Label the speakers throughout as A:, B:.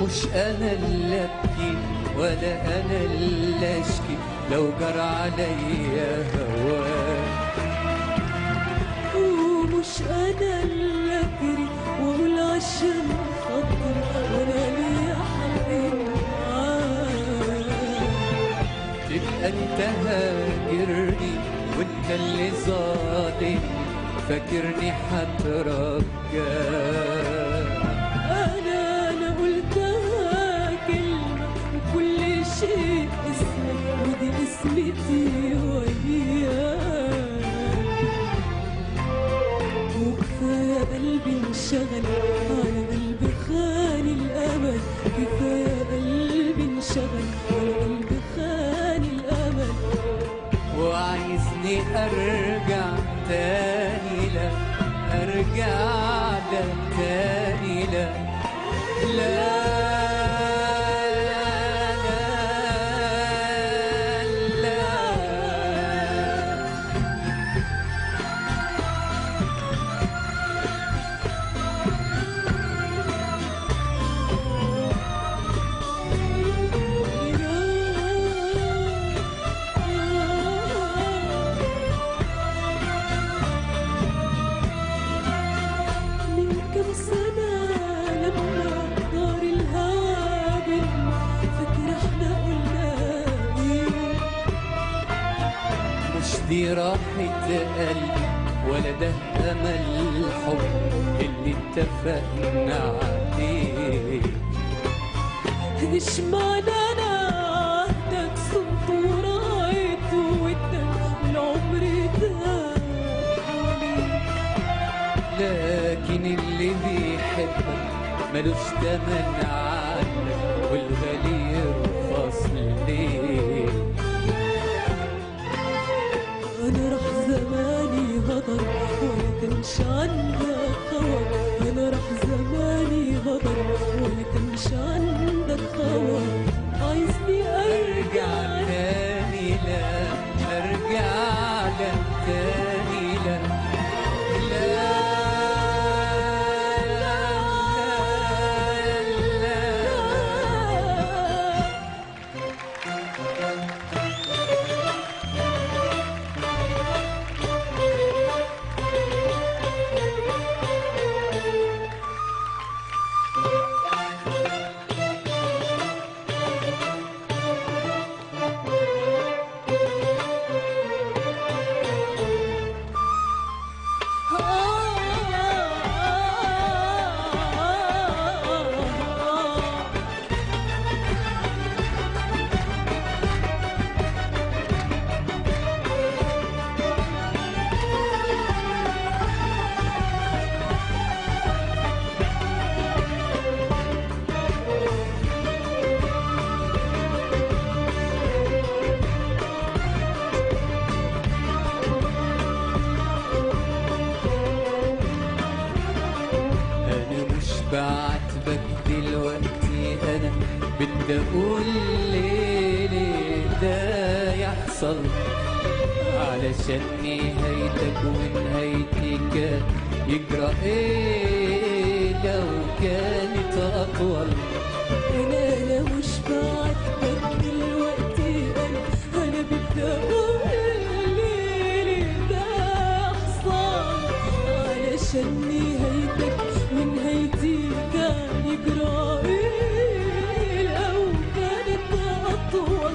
A: ومش انا اللي ابكي ولا انا اللي اشكي لو جرى عليا هواك
B: ومش انا اللي اجري واقول عشان خاطر وانا ليا حبيبي معاك
A: تبقى انت هاجرني وانت اللي ظالم فاكرني هترجاك
B: انا انا قلتها كلمة وكل شيء اسمك ودي اسمتي وياك وكفاية قلبي انشغل على قلبي خان الامل كفاية قلبي انشغل على قلبي خان الامل
A: وعايزني ارجع تاني لا ارجع لك تاني لا لا لا لا
B: من كم سنة لما دار الهوى بينا فاكر احنا قلنا ايه
A: مش دي راحة قلبي ولا ده أمل الحب اللي اتفقنا عليه
B: اشمعنى انا عهدك صمت ورايت وادك العمر ده
A: لكن اللي بيحبك ملوش تمن عنك والغالي يرخص ليه
B: انا راح زماني غدر ولا كانش عندك خبر انا راح زماني غدر ولا كانش عندك خبر عايزني
A: ارجع
B: ارجع
A: تاني لا ارجع لك تاني لا لا لا لا انا مش بعاتبك دلوقتي انا بدي اقول ليه ليه ده يحصل علشان نهايتك ونهايتي كان يجرى ايه لو كانت اطول
B: انا انا مش بعاتبك دلوقتي انا انا بدي اقول ليه ده يحصل علشان نهايتك ونهايتي كان يجرى ايه لو كانت اطول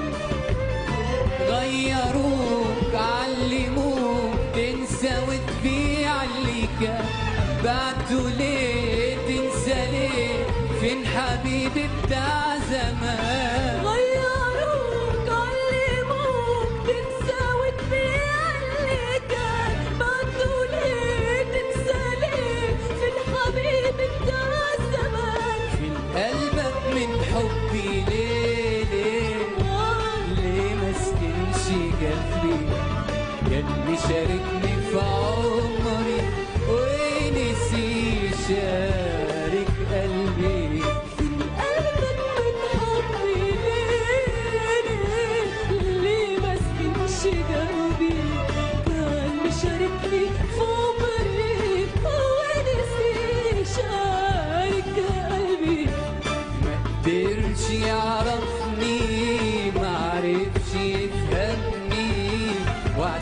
A: غيروك علموك تنسى وتبيع اللي كان بعته ليه تنسى ليه فين حبيبي بتاع زمان
B: غيروك علموك تنسى وتبيع اللي كان بعدوا ليه تنسى ليه في الحبيب بتاع زمان
A: فين قلبك من حبي ليه ليه ليه ما سكنش قلبي ياللي شاركني في عمري ونسي شارك قلبي
B: فين قلبك من حبي ليه ليه ليه ما سكنش قلبي كان مشاركني في عمري ونسي شارك قلبي
A: ما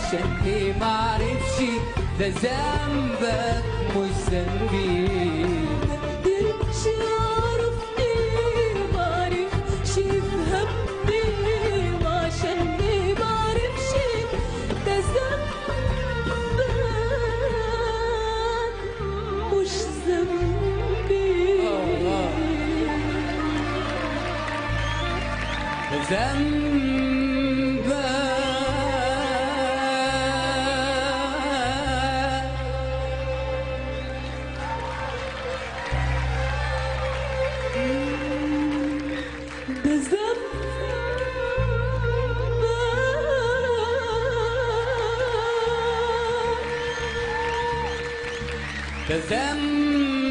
A: عشان ايه معرفش ده ذنبك مش ذنبي
B: قدرتش اعرف ايه معرفش يفهمني وعشان ايه معرفش ده ذنبك مش ذنبي
A: آه. ذنبك
B: ده ذنبك
A: ده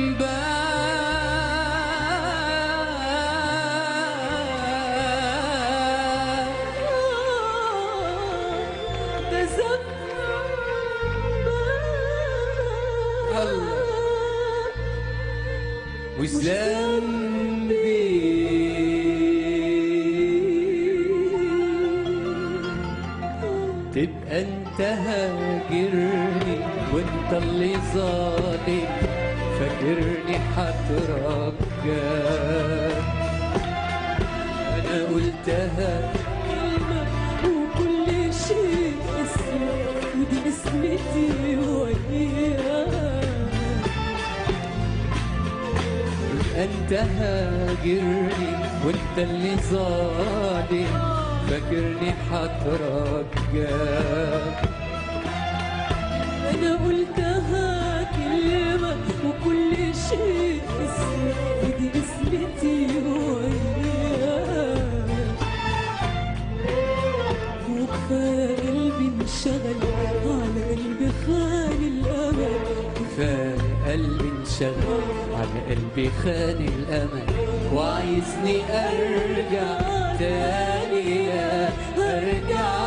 A: ذنبك
B: ده ذنبك
A: وذنبي تبقى انت هاجرني وانت اللي ظالم فاكرني هترجاك انا قلتها
B: كلمة وكل شيء اسمه ودي اسمتي وياك
A: انت هاجرني وانت اللي ظالم فاكرني هترجاك
B: أنا قلتها كلمة وكل شيء اسمه ودي اسمتي وياك وكفاية قلبي انشغل على قلبي خان الأمل
A: كفاية قلبي انشغل على قلبي خان الامل وعايزني ارجع تاني ارجع